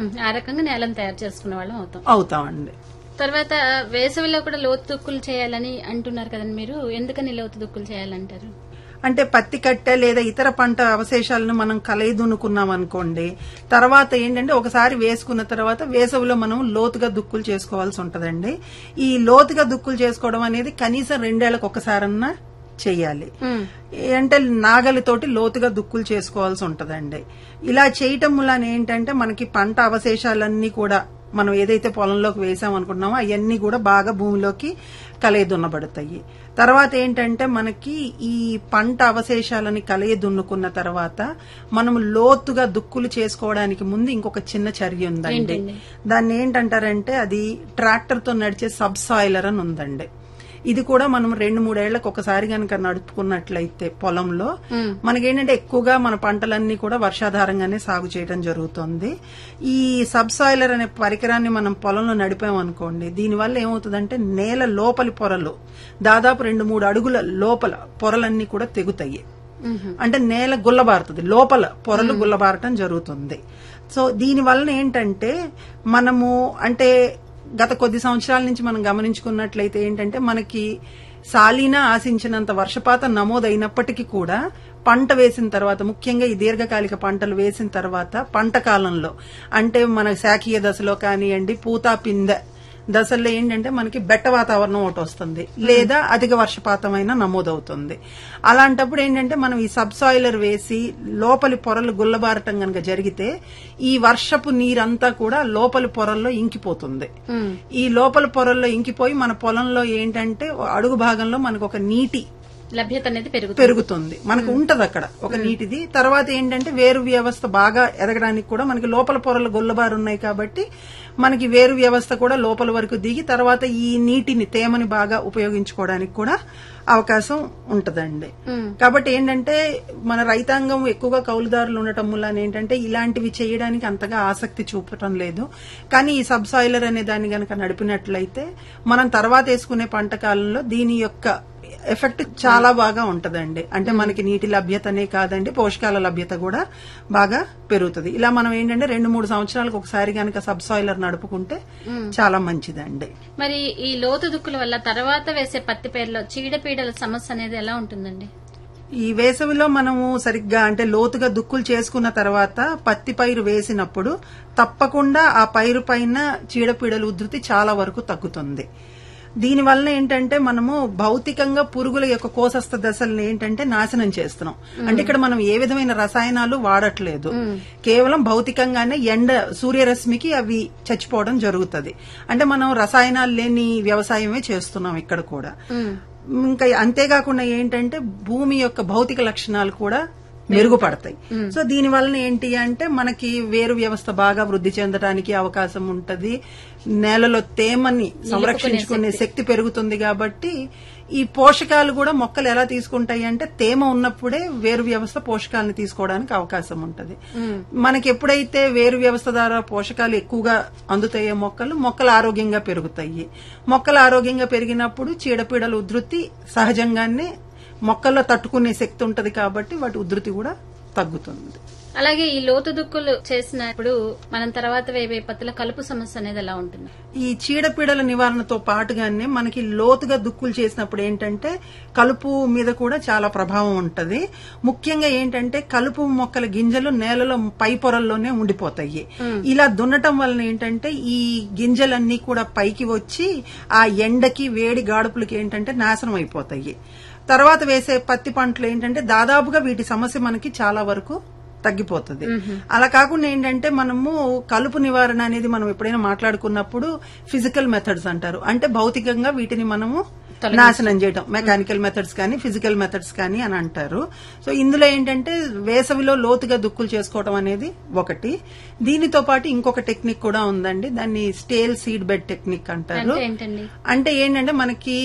ఉమ్, ఆ రకంగా నేలను తయారు చేసుకున్న వాళ్ళం అవుతాం అవుతామండి తర్వాత వేసవిలో కూడా లోతు దుక్కులు చేయాలని అంటున్నారు కదండి మీరు ఎందుకని లోతు దుక్కులు చేయాలంటారు అంటే పత్తి కట్టె లేదా ఇతర పంట అవశేషాలను మనం కలయిదునుకున్నాం అనుకోండి తర్వాత ఏంటంటే ఒకసారి వేసుకున్న తర్వాత వేసవిలో మనం లోతుగా దుక్కులు చేసుకోవాల్సి ఉంటదండి ఈ లోతుగా దుక్కులు చేసుకోవడం అనేది కనీసం రెండేళ్లకు ఒకసారన్నా చెయ్యాలి ఉమ్, అంటే నాగలితోటి లోతుగా దుక్కులు చేసుకోవాల్సి ఉంటదండి ఇలా చేయటం వలన ఏంటంటే మనకి పంట అవశేషాలన్నీ కూడా మనం ఏదైతే పొలంలోకి వేసాం అనుకుంటున్నామో అవన్నీ కూడా బాగా భూమిలోకి కలయదున్నబడతాయి తర్వాత ఏంటంటే మనకి ఈ పంట అవశేషాలని కలయదున్నుకున్న తర్వాత మనం లోతుగా దుక్కులు చేసుకోవడానికి ముందు ఇంకొక చిన్న చర్య ఉందండి ఏంటండి? దాన్ని ఏంటంటారంటే అది ట్రాక్టర్ తో నడిచే సబ్ సాయిలర్ అని ఉందండి ఇది కూడా మనం రెండు మూడేళ్లకు ఒకసారి కనుక నడుపుకున్నట్లయితే పొలంలో ఉమ్, మనకేంటంటే ఎక్కువగా మన పంటలన్నీ కూడా వర్షాధారంగానే సాగు చేయడం జరుగుతుంది ఈ సబ్సాయిలర్ అనే పరికరాన్ని మనం పొలంలో నడిపామనుకోండి దీనివల్ల ఏమవుతుందంటే నేల లోపలి పొరలు దాదాపు రెండు మూడు అడుగుల లోపల పొరలన్నీ కూడా తెగుతాయి ఉమ్, అంటే నేల గుల్లబారుతుంది లోపల పొరలు గుల్లబారటం జరుగుతుంది సో దీని వలన ఏంటంటే మనము అంటే గత కొద్ది సంవత్సరాల నుంచి మనం గమనించుకున్నట్లయితే ఏంటంటే మనకి సాలీనా ఆశించినంత వర్షపాతం నమోదైనప్పటికీ కూడా పంట వేసిన తర్వాత ముఖ్యంగా ఈ దీర్ఘకాలిక పంటలు వేసిన తర్వాత పంట కాలంలో అంటే మన శాఖీయ దశలో కానివ్వండి పూత పిందె దశల్లో ఏంటంటే మనకి బెట్ట వాతావరణం ఒకటి వస్తుంది లేదా అధిక వర్షపాతమైన నమోదవుతుంది అలాంటప్పుడు ఏంటంటే మనం ఈ సబ్సాయిలర్ వేసి లోపలి పొరలు గుల్లబారటం గనక జరిగితే ఈ వర్షపు నీరంతా కూడా లోపలి పొరల్లో ఇంకిపోతుంది ఉమ్, ఈ లోపల పొరల్లో ఇంకిపోయి మన పొలంలో ఏంటంటే అడుగు భాగంలో మనకు ఒక నీటి లభ్యత అనేది పెరుగుతుంది పెరుగుతుంది మనకు ఉంటది అక్కడ ఒక నీటిది తర్వాత ఏంటంటే వేరు వ్యవస్థ బాగా ఎదగడానికి కూడా మనకి లోపల పొరలు గొల్లబారు ఉన్నాయి కాబట్టి మనకి వేరు వ్యవస్థ కూడా లోపల వరకు దిగి తర్వాత ఈ నీటిని తేమని బాగా ఉపయోగించుకోవడానికి కూడా అవకాశం ఉంటదండి ఉమ్, కాబట్టి ఏంటంటే మన రైతాంగం ఎక్కువగా కౌలుదారులు ఉండటం వల్ల ఏంటంటే ఇలాంటివి చేయడానికి అంతగా ఆసక్తి చూపటం లేదు కానీ ఈ సబ్సాయిలర్ అనే దాన్ని గనక నడిపినట్లయితే మనం తర్వాత వేసుకునే పంట కాలంలో దీని యొక్క ఎఫెక్ట్ చాలా బాగా ఉంటదండి అంటే మనకి నీటి లభ్యతనే కాదండి పోషకాల లభ్యత కూడా బాగా పెరుగుతుంది ఇలా మనం ఏంటంటే రెండు మూడు సంవత్సరాలకు ఒకసారి గనక సబ్సాయిలర్ నడుపుకుంటే చాలా మంచిదండి మరి ఈ లోతు దుక్కుల వల్ల తర్వాత వేసే పత్తి పేరులో చీడపీడల సమస్య అనేది ఎలా ఉంటుందండి ఈ వేసవిలో మనము సరిగ్గా అంటే లోతుగా దుక్కులు చేసుకున్న తర్వాత పత్తి పైరు వేసినప్పుడు తప్పకుండా ఆ పైరు పైన చీడపీడల ఉధృతి చాలా వరకు తగ్గుతుంది దీని వలన ఏంటంటే మనము భౌతికంగా పురుగుల యొక్క కోసస్థ దశల్ని ఏంటంటే నాశనం చేస్తున్నాం అంటే ఇక్కడ మనం ఏ విధమైన రసాయనాలు వాడట్లేదు కేవలం భౌతికంగానే ఎండ సూర్యరశ్మికి అవి చచ్చిపోవడం జరుగుతుంది అంటే మనం రసాయనాలు లేని వ్యవసాయమే చేస్తున్నాం ఇక్కడ కూడా ఉమ్, ఇంకా అంతేకాకుండా ఏంటంటే భూమి యొక్క భౌతిక లక్షణాలు కూడా మెరుగుపడతాయి సో దీని వలన ఏంటి అంటే మనకి వేరు వ్యవస్థ బాగా వృద్ధి చెందడానికి అవకాశం ఉంటది నేలలో తేమని సంరక్షించుకునే శక్తి పెరుగుతుంది కాబట్టి ఈ పోషకాలు కూడా మొక్కలు ఎలా తీసుకుంటాయి అంటే తేమ ఉన్నప్పుడే వేరు వ్యవస్థ పోషకాలను తీసుకోవడానికి అవకాశం ఉంటది మనకి ఎప్పుడైతే వేరు వ్యవస్థ ద్వారా పోషకాలు ఎక్కువగా అందుతాయో మొక్కలు మొక్కలు ఆరోగ్యంగా పెరుగుతాయి మొక్కలు ఆరోగ్యంగా పెరిగినప్పుడు చీడపీడల ఉధృతి సహజంగానే మొక్కల్లో తట్టుకునే శక్తి ఉంటది కాబట్టి వాటి ఉధృతి కూడా తగ్గుతుంది అలాగే ఈ లోతు దుక్కులు చేసినప్పుడు మనం తర్వాత వేవే పత్తుల కలుపు సమస్య అనేది ఎలా ఉంటుంది ఈ చీడపీడల నివారణతో పాటుగానే మనకి లోతుగా దుక్కులు చేసినప్పుడు ఏంటంటే కలుపు మీద కూడా చాలా ప్రభావం ఉంటది ముఖ్యంగా ఏంటంటే కలుపు మొక్కల గింజలు నేలలో పై పొరల్లోనే ఉండిపోతాయి ఇలా దున్నటం వలన ఏంటంటే ఈ గింజలన్నీ కూడా పైకి వచ్చి ఆ ఎండకి వేడి గాడుపులకి ఏంటంటే నాశనం అయిపోతాయి తర్వాత వేసే పత్తి పంటలు ఏంటంటే దాదాపుగా వీటి సమస్య మనకి చాలా వరకు తగ్గిపోతుంది అలా కాకుండా ఏంటంటే మనము కలుపు నివారణ అనేది మనం ఎప్పుడైనా మాట్లాడుకున్నప్పుడు ఫిజికల్ మెథడ్స్ అంటారు అంటే భౌతికంగా వీటిని మనము నాశనం చేయటం మెకానికల్ మెథడ్స్ కానీ ఫిజికల్ మెథడ్స్ కానీ అని అంటారు సో ఇందులో ఏంటంటే వేసవిలో లోతుగా దుక్కులు చేసుకోవడం అనేది ఒకటి దీనితో పాటు ఇంకొక టెక్నిక్ కూడా ఉందండి దాన్ని స్టేల్ సీడ్ బెడ్ టెక్నిక్ అంటారు అంటే ఏంటండి అంటే ఏంటంటే మనకి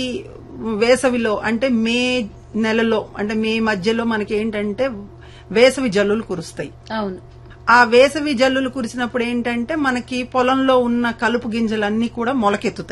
వేసవిలో అంటే మే నెలలో అంటే మే మధ్యలో మనకి ఏంటంటే వేసవి జల్లులు కురుస్తాయి అవును ఆ వేసవి జల్లులు కురిసినప్పుడు ఏంటంటే మనకి పొలంలో ఉన్న కలుపు గింజలన్నీ కూడా మొలకెత్తుతాయి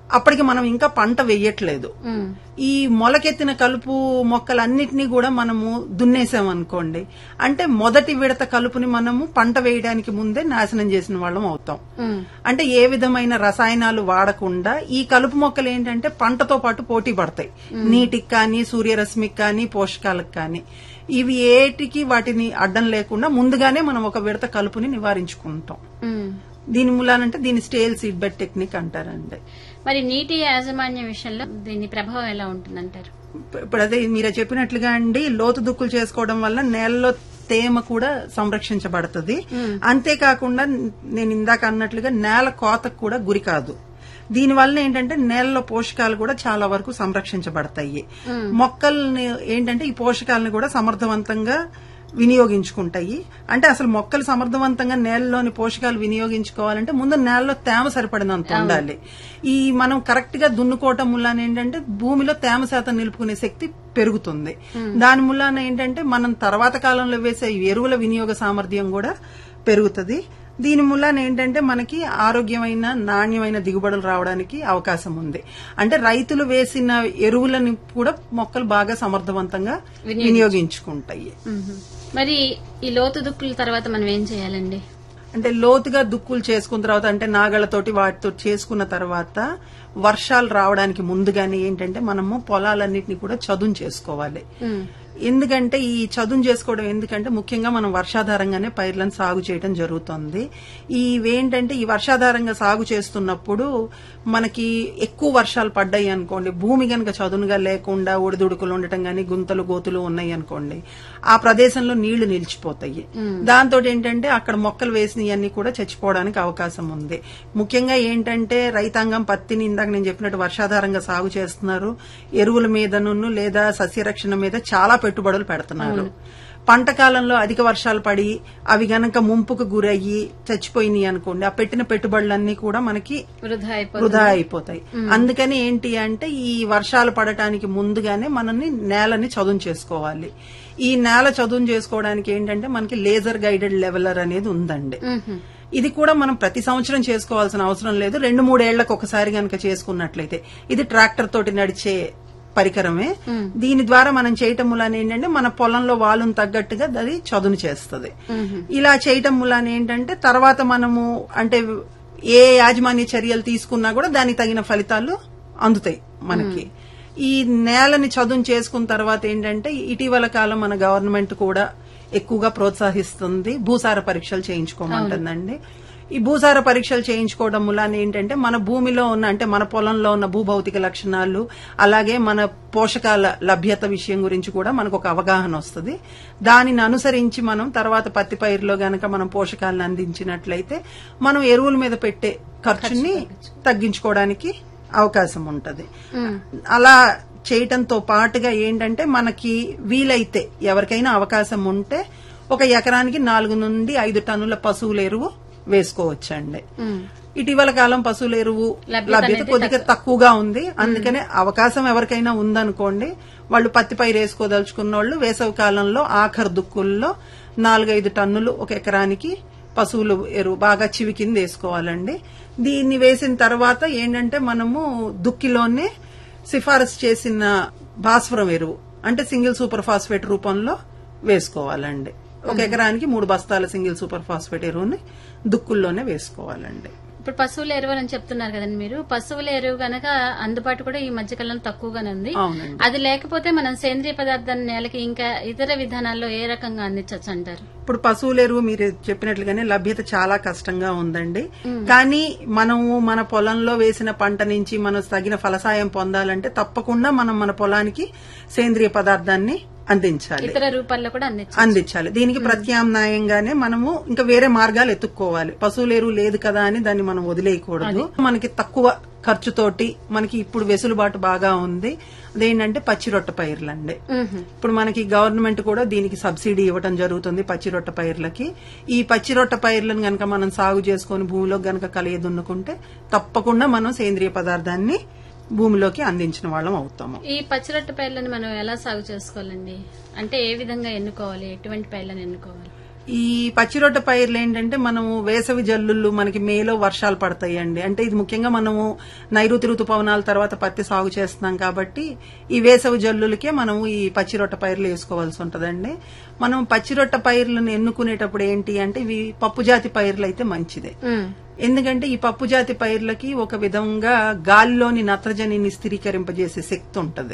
అప్పటికి మనం ఇంకా పంట వెయ్యట్లేదు ఉమ్, ఈ మొలకెత్తిన కలుపు మొక్కలన్నిటినీ కూడా మనము దున్నేసాం అనుకోండి అంటే మొదటి విడత కలుపుని మనము పంట వేయడానికి ముందే నాశనం చేసిన వాళ్ళం అవుతాం ఉమ్, అంటే ఏ విధమైన రసాయనాలు వాడకుండా ఈ కలుపు మొక్కలు ఏంటంటే పంటతో పాటు పోటీ పడతాయి నీటికి కానీ సూర్యరశ్మికి కానీ పోషకాలకు కానీ ఇవి ఏటికి వాటిని అడ్డం లేకుండా ముందుగానే మనం ఒక విడత కలుపుని నివారించుకుంటాం ఉమ్. దీని మూలానంటే దీని స్టేల్ సీడ్ బెడ్ టెక్నిక్ అంటారండి మరి నీటి యాజమాన్య విషయంలో దీని ప్రభావం ఎలా ఉంటుందంటారు ఇప్పుడు అదే మీరు చెప్పినట్లుగా అండి లోతు దుక్కులు చేసుకోవడం వల్ల నేలలో తేమ కూడా సంరక్షించబడుతుంది అంతేకాకుండా నేను ఇందాక అన్నట్లుగా నేల కోతకు కూడా గురి కాదు దీనివల్ల ఏంటంటే నేలలో పోషకాలు కూడా చాలా వరకు సంరక్షించబడతాయి మొక్కల్ని ఏంటంటే ఈ పోషకాలను కూడా సమర్థవంతంగా వినియోగించుకుంటాయి అంటే అసలు మొక్కలు సమర్థవంతంగా నేలలోని పోషకాలు వినియోగించుకోవాలంటే ముందు నేలలో తేమ సరిపడినంత ఉండాలి ఈ మనం కరెక్ట్ గా దున్నుకోవటం మూలాన ఏంటంటే భూమిలో తేమ శాతం నిలుపుకునే శక్తి పెరుగుతుంది దాని మూలాన ఏంటంటే మనం తర్వాత కాలంలో వేసే ఎరువుల వినియోగ సామర్థ్యం కూడా పెరుగుతుంది దీని మూలాన ఏంటంటే మనకి ఆరోగ్యమైన నాణ్యమైన దిగుబడులు రావడానికి అవకాశం ఉంది అంటే రైతులు వేసిన ఎరువులని కూడా మొక్కలు బాగా సమర్థవంతంగా వినియోగించుకుంటాయి ఉహు. మరి ఈ లోతు దుక్కుల తర్వాత మనం ఏం చేయాలండి అంటే లోతుగా దుక్కులు చేసుకున్న తర్వాత అంటే నాగళ్లతోటి వాటితో చేసుకున్న తర్వాత వర్షాలు రావడానికి ముందుగానే ఏంటంటే మనము పొలాలన్నింటినీ కూడా చదును చేసుకోవాలి ఉమ్, ఎందుకంటే ఈ చదును చేసుకోవడం ఎందుకంటే ముఖ్యంగా మనం వర్షాధారంగానే పైర్లను సాగు చేయడం జరుగుతుంది ఇవేంటంటే ఈ వర్షాధారంగా సాగు చేస్తున్నప్పుడు మనకి ఎక్కువ వర్షాలు పడ్డాయి అనుకోండి భూమి గనక చదునుగా లేకుండా ఒడిదుడుకులు ఉండటం గాని గుంతలు గోతులు ఉన్నాయి అనుకోండి ఆ ప్రదేశంలో నీళ్లు నిలిచిపోతాయి దాంతో ఏంటంటే అక్కడ మొక్కలు వేసినవన్నీ కూడా చచ్చిపోవడానికి అవకాశం ఉంది ముఖ్యంగా ఏంటంటే రైతాంగం పత్తిని ఇందాక నేను చెప్పినట్టు వర్షాధారంగా సాగు చేస్తున్నారు ఎరువుల మీదను లేదా సస్యరక్షణ మీద చాలా పెట్టుబడులు పెడుతున్నారు పంట కాలంలో అధిక వర్షాలు పడి అవి గనక ముంపుకు గురయ్యి చచ్చిపోయినాయి అనుకోండి ఆ పెట్టిన పెట్టుబడులన్నీ కూడా మనకి వృధా అయిపోతుంది వృధా అయిపోతాయి అందుకని ఏంటి అంటే ఈ వర్షాలు పడటానికి ముందుగానే మనల్ని నేలని చదును చేసుకోవాలి ఈ నేల చదును చేసుకోవడానికి ఏంటంటే మనకి లేజర్ గైడెడ్ లెవెలర్ అనేది ఉందండి ఉహు. ఇది కూడా మనం ప్రతి సంవత్సరం చేసుకోవాల్సిన అవసరం లేదు రెండు మూడేళ్లకు ఒకసారి గనక చేసుకున్నట్లయితే ఇది ట్రాక్టర్ తోటి నడిచే పరికరమే దీని ద్వారా మనం చేయటం మూలాన ఏంటంటే మన పొలంలో వాళ్ళను తగ్గట్టుగా అది చదును చేస్తుంది ఇలా చేయటం మూలాన ఏంటంటే తర్వాత మనము అంటే ఏ యాజమాన్య చర్యలు తీసుకున్నా కూడా దానికి తగిన ఫలితాలు అందుతాయి మనకి ఈ నేలని చదును చేసుకున్న తర్వాత ఏంటంటే ఇటీవల కాలం మన గవర్నమెంట్ కూడా ఎక్కువగా ప్రోత్సహిస్తుంది భూసార పరీక్షలు చేయించుకోమంటుందండి ఈ భూసార పరీక్షలు చేయించుకోవడం మూలాన ఏంటంటే మన భూమిలో ఉన్న అంటే మన పొలంలో ఉన్న భూభౌతిక లక్షణాలు అలాగే మన పోషకాల లభ్యత విషయం గురించి కూడా మనకు ఒక అవగాహన వస్తుంది దానిని అనుసరించి మనం తర్వాత పత్తి పైరులో గనక మనం పోషకాలను అందించినట్లయితే మనం ఎరువుల మీద పెట్టే ఖర్చుని తగ్గించుకోవడానికి అవకాశం ఉంటది అలా చేయటంతో పాటుగా ఏంటంటే మనకి వీలైతే ఎవరికైనా అవకాశం ఉంటే ఒక ఎకరానికి నాలుగు నుండి ఐదు టన్నుల పశువుల ఎరువు వేసుకోవచ్చండి ఉమ్. ఇటీవల కాలం పశువుల ఎరువు లభ్యత లభ్యత అనేది కొద్దిగా తక్కువగా ఉంది అందుకనే అవకాశం ఎవరికైనా ఉందనుకోండి వాళ్ళు పత్తి పైరు వేసుకోదలుచుకున్న వాళ్ళు వేసవి కాలంలో ఆఖరు దుక్కుల్లో నాలుగైదు టన్నులు ఒక ఎకరానికి పశువులు ఎరువు బాగా చివి కింద వేసుకోవాలండి దీన్ని వేసిన తర్వాత ఏంటంటే మనము దుక్కిలోనే సిఫారసు చేసిన భాస్వరం ఎరువు అంటే సింగిల్ సూపర్ ఫాస్ఫేట్ రూపంలో వేసుకోవాలండి ఒక ఎకరానికి మూడు బస్తాల సింగిల్ సూపర్ ఫాస్ఫేట్ ఎరువుని దుక్కుల్లోనే వేసుకోవాలండి ఇప్పుడు పశువుల ఎరువు అని చెప్తున్నారు కదండి మీరు పశువుల ఎరువు గనక అందుబాటు కూడా ఈ మధ్యకాలంలో తక్కువగానే ఉంది అవునండి అది లేకపోతే మనం సేంద్రియ పదార్థాన్ని నేలకి ఇంకా ఇతర విధానాల్లో ఏ రకంగా అందించవచ్చు అంటారు ఇప్పుడు పశువుల ఎరువు మీరు చెప్పినట్లుగానే లభ్యత చాలా కష్టంగా ఉందండి కానీ మనము మన పొలంలో వేసిన పంట నుంచి మనం తగిన ఫలసాయం పొందాలంటే తప్పకుండా మనం మన పొలానికి సేంద్రియ పదార్థాన్ని అందించాలి ఇతర రూపాల్లో కూడా అందించవచ్చు అందించాలి దీనికి ప్రత్యామ్నాయంగానే మనము ఇంకా వేరే మార్గాలు ఎత్తుక్కోవాలి పశువుల ఎరువు లేదు కదా అని దాన్ని మనం వదిలేయకూడదు మనకి తక్కువ ఖర్చుతోటి మనకి ఇప్పుడు వెసులుబాటు బాగా ఉంది అదేంటంటే పచ్చి రొట్ట పైర్లండి మ్మ్. ఇప్పుడు మనకి గవర్నమెంట్ కూడా దీనికి సబ్సిడీ ఇవ్వడం జరుగుతుంది పచ్చి రొట్ట పైర్లకి ఈ పచ్చి రొట్ట పైర్లను గనక మనం సాగు చేసుకుని భూమిలో గనక కలియదున్నుకుంటే తప్పకుండా మనం సేంద్రియ పదార్థాన్ని భూమిలోకి అందించిన వాళ్ళం అవుతాము ఈ పచ్చిరొట్ట పైర్లను మనం ఎలా సాగు చేసుకోవాలండి అంటే ఏ విధంగా ఎన్నుకోవాలి ఎటువంటి పైర్లను ఎన్నుకోవాలి ఈ పచ్చిరొట్ట పైర్లు ఏంటంటే మనము వేసవి జల్లుళ్ళు మనకి మేలో వర్షాలు పడతాయండి అంటే ఇది ముఖ్యంగా మనము నైరుతి ఋతుపవనాల తర్వాత పత్తి సాగు చేస్తున్నాం కాబట్టి ఈ వేసవి జల్లులకే మనము ఈ పచ్చిరొట్ట పైర్లు వేసుకోవాల్సి ఉంటదండి మనం పచ్చిరొట్ట పైర్లను ఎన్నుకునేటప్పుడు ఏంటి అంటే ఇవి పప్పు జాతి పైర్లు అయితే మంచిదే ఎందుకంటే ఈ పప్పు జాతి పైర్లకి ఒక విధంగా గాలిలోని నత్రజనిని స్థిరీకరింపజేసే శక్తి ఉంటది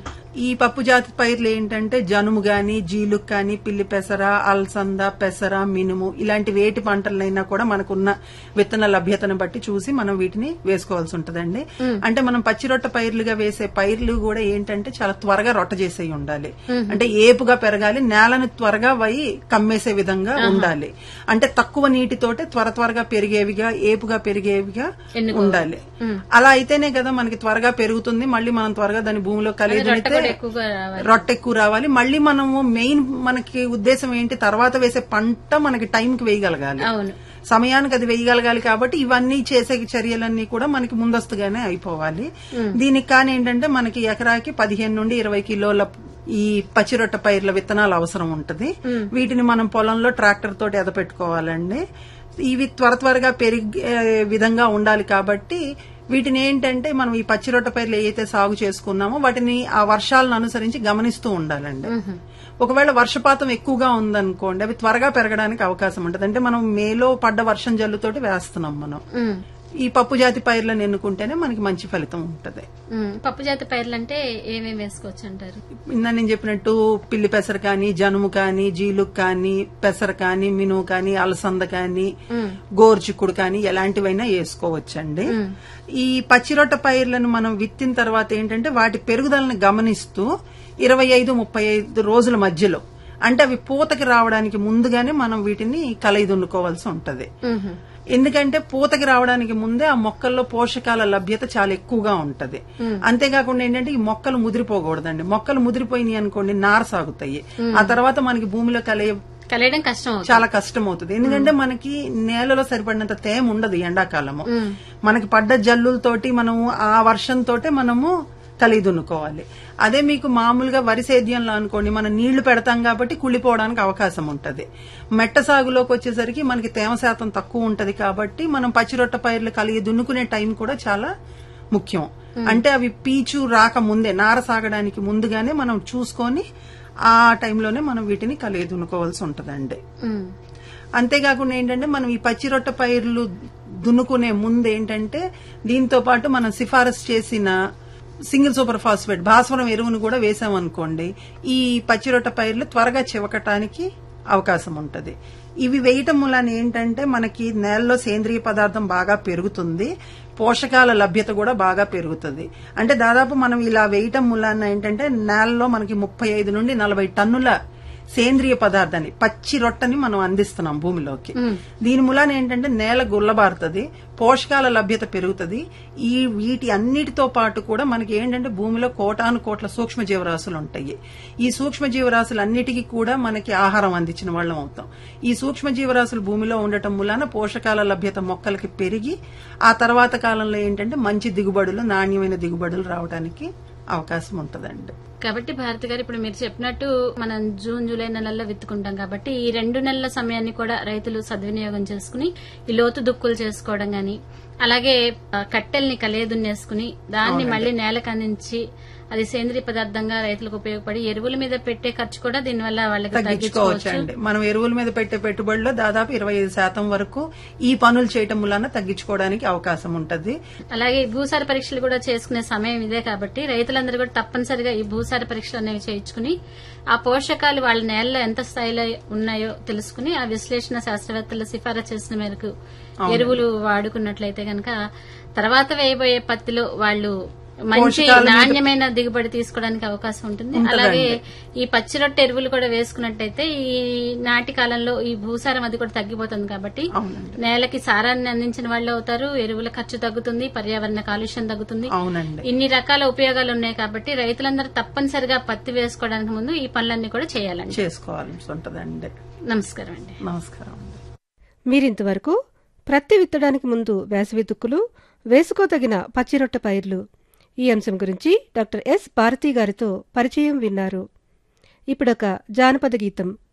ఈ పప్పు జాతి పైర్లు ఏంటంటే జనుము గాని జీలుక్ కానీ పిల్లి పెసర అల్సంద పెసర మినుము ఇలాంటి వేటి పంటలైనా కూడా మనకున్న విత్తన లభ్యతను బట్టి చూసి మనం వీటిని వేసుకోవాల్సి ఉంటదండి అంటే మనం పచ్చిరొట్ట పైర్లుగా వేసే పైర్లు కూడా ఏంటంటే చాలా త్వరగా రొట్ట చేసేవి ఉండాలి అంటే ఏపుగా పెరగాలి నేలను త్వరగా వై కమ్మేసే విధంగా ఉండాలి అంటే తక్కువ నీటితోటే త్వర త్వరగా పెరిగేవిగా ఏపుగా పెరిగేవిగా ఉండాలి అలా అయితేనే కదా మనకి త్వరగా పెరుగుతుంది మళ్ళీ మనం త్వరగా దాని భూమిలో కలిగి దున్నితే ఎక్కువగా రావాలి రొట్టె ఎక్కువ రావాలి మళ్ళీ మనము మెయిన్ మనకి ఉద్దేశం ఏంటి తర్వాత వేసే పంట మనకి టైంకి వేయగలగాలి అవును సమయానికి అది వేయగలగాలి కాబట్టి ఇవన్నీ చేసే చర్యలన్నీ కూడా మనకి ముందస్తుగానే అయిపోవాలి దీనికి కానీ ఏంటంటే మనకి ఎకరాకి పదిహేను నుండి ఇరవై కిలోల ఈ పచ్చిరొట్ట పైర్ల విత్తనాలు అవసరం ఉంటది వీటిని మనం పొలంలో ట్రాక్టర్ తోటి ఎదపెట్టుకోవాలండి ఇవి త్వర త్వరగా పెరిగే విధంగా ఉండాలి కాబట్టి వీటిని ఏంటంటే మనం ఈ పచ్చిరొట్ట పైర్లు ఏవైతే సాగు చేసుకున్నామో వాటిని ఆ వర్షాలను అనుసరించి గమనిస్తూ ఉండాలండి ఒకవేళ వర్షపాతం ఎక్కువగా ఉందనుకోండి అవి త్వరగా పెరగడానికి అవకాశం ఉంటుంది అంటే మనం మేలో పడ్డ వర్షం జల్లుతోటి వేస్తున్నాం మనం ఉమ్. ఈ పప్పు జాతి పైర్లను ఎన్నుకుంటేనే మనకి మంచి ఫలితం ఉంటది ఉమ్. పప్పు జాతి పైర్లు అంటే ఏమేమి వేసుకోవచ్చు అంటారు ఇందా నేను చెప్పినట్టు పిల్లి పెసర కానీ జనుము కానీ జీలుక్ కానీ పెసర కానీ మినుము కానీ అలసంద కానీ గోరుచిక్కుడు కానీ ఎలాంటివైనా వేసుకోవచ్చండి ఈ పచ్చిరొట్ట పైర్లను మనం విత్తిన తర్వాత ఏంటంటే వాటి పెరుగుదలను గమనిస్తూ ఇరవై ఐదు ముప్పై ఐదు రోజుల మధ్యలో అంటే అవి పూతకి రావడానికి ముందుగానే మనం వీటిని కలయి దున్నుకోవాల్సి ఉంటది ఉహు. ఎందుకంటే పూతకి రావడానికి ముందే ఆ మొక్కల్లో పోషకాల లభ్యత చాలా ఎక్కువగా ఉంటది అంతేకాకుండా ఏంటంటే ఈ మొక్కలు ముదిరిపోకూడదండి మొక్కలు ముదిరిపోయినాయి అనుకోండి నార సాగుతాయి ఆ తర్వాత మనకి భూమిలో కలిగే కలియడం కష్టం అవుతుంది చాలా కష్టం అవుతుంది ఎందుకంటే మనకి నేలలో సరిపడినంత తేమ ఉండదు ఈ ఎండాకాలము మనకి పడ్డ జల్లులతోటి మనము ఆ వర్షంతోటే మనము కలిగి దున్నుకోవాలి అదే మీకు మామూలుగా వరి సేద్యంలో అనుకోండి మనం నీళ్లు పెడతాం కాబట్టి కుళ్ళిపోవడానికి అవకాశం ఉంటది మెట్ట సాగులోకి వచ్చేసరికి మనకి తేమ శాతం తక్కువ ఉంటది కాబట్టి మనం పచ్చిరొట్ట పైర్లు కలిగి దున్నుకునే టైం కూడా చాలా ముఖ్యం అంటే అవి పీచు రాక ముందే నార సాగడానికి ముందుగానే మనం చూసుకొని ఆ టైంలోనే మనం వీటిని కలిగి దున్నుకోవాల్సి ఉంటదండి ఉమ్. అంతేకాకుండా ఏంటంటే మనం ఈ పచ్చిరొట్ట పైర్లు దున్నుకునే ముందు ఏంటంటే దీంతో పాటు మనం సిఫారసు చేసిన సింగిల్ సూపర్ ఫాస్ఫేట్ భాస్వరం ఎరువును కూడా వేసామనుకోండి ఈ పచ్చిరొట్ట పైర్లు త్వరగా చివకటానికి అవకాశం ఉంటది ఇవి వేయటం మూలాన ఏంటంటే మనకి నేలలో సేంద్రియ పదార్థం బాగా పెరుగుతుంది పోషకాల లభ్యత కూడా బాగా పెరుగుతుంది అంటే దాదాపు మనం ఇలా వేయటం మూలాన ఏంటంటే నేలలో మనకి ముప్పై ఐదు నుండి నలభై టన్నుల సేంద్రియ పదార్థాన్ని పచ్చి రొట్టని మనం అందిస్తున్నాం భూమిలోకి దీని మూలాన ఏంటంటే నేల గుల్లబారుతుంది పోషకాల లభ్యత పెరుగుతుంది ఈ వీటి అన్నిటితో పాటు కూడా మనకి ఏంటంటే భూమిలో కోటాను కోట్ల సూక్ష్మ జీవరాశులు ఉంటాయి ఈ సూక్ష్మ జీవరాశులు అన్నిటికీ కూడా మనకి ఆహారం అందించిన వాళ్ళం అవుతాం ఈ సూక్ష్మ జీవరాశులు భూమిలో ఉండటం మూలాన పోషకాల లభ్యత మొక్కలకి పెరిగి ఆ తర్వాత కాలంలో ఏంటంటే మంచి దిగుబడులు నాణ్యమైన దిగుబడులు రావడానికి అవకాశం ఉంటదండి కాబట్టి భారతి గారు ఇప్పుడు మీరు చెప్పినట్టు మనం జూన్ జూలై నెలల్లో విత్తుకుంటాం కాబట్టి ఈ రెండు నెలల సమయాన్ని కూడా రైతులు సద్వినియోగం చేసుకుని ఈ లోతు దుక్కులు చేసుకోవడం గాని అలాగే ఆ, కట్టెల్ని కలియదున్నేసుకుని దాన్ని మళ్ళీ నేలకు అందించి అది సేంద్రియ పదార్థంగా రైతులకు ఉపయోగపడి ఎరువుల మీద పెట్టే ఖర్చు కూడా దీనివల్ల వాళ్ళకి తగ్గించుకోవచ్చు తగ్గించుకోవచ్చు అండి మనం ఎరువుల మీద పెట్టే పెట్టుబడిలో దాదాపు ఇరవై ఐదు శాతం వరకు ఈ పనులు చేయటం వలన తగ్గించుకోవడానికి అవకాశం ఉంటది అలాగే ఈ భూసార పరీక్షలు కూడా చేసుకునే సమయం ఇదే కాబట్టి రైతులందరూ కూడా తప్పనిసరిగా ఈ భూసార పరీక్షలు అనేవి చేయించుకుని ఆ పోషకాలు వాళ్ళ నేలలో ఎంత స్థాయిలో ఉన్నాయో తెలుసుకుని ఆ విశ్లేషణ శాస్త్రవేత్తలు సిఫారసు చేసిన మేరకు ఎరువులు వాడుకున్నట్లయితే గనక తర్వాత వేయబోయే పత్తిలో వాళ్ళు మంచి పోషకాల మీద- నాణ్యమైన దిగుబడి తీసుకోవడానికి అవకాశం ఉంటుంది అలాగే ఈ పచ్చి రొట్టె ఎరువులు కూడా వేసుకున్నట్టయితే ఈ నాటి కాలంలో ఈ భూసారం అది కూడా తగ్గిపోతుంది కాబట్టి అవునండి నేలకి సారాన్ని అందించిన వాళ్ళు అవుతారు ఎరువుల ఖర్చు తగ్గుతుంది పర్యావరణ కాలుష్యం తగ్గుతుంది అవునండి ఇన్ని రకాల ఉపయోగాలు ఉన్నాయి కాబట్టి రైతులందరూ తప్పనిసరిగా పత్తి వేసుకోవడానికి ముందు ఈ పనులన్నీ కూడా చేయాలండి చేసుకోవాల్సి ఉంటదండి నమస్కారం అండి నమస్కారం అండి మీరింతవరకు ప్రత్తి విత్తడానికి ముందు వేసవి దుక్కులు వేసుకోదగిన పచ్చిరొట్ట పైర్లు ఈ అంశం గురించి డాక్టర్ ఎస్ భారతి గారితో పరిచయం విన్నారు ఇప్పుడొక జానపద గీతం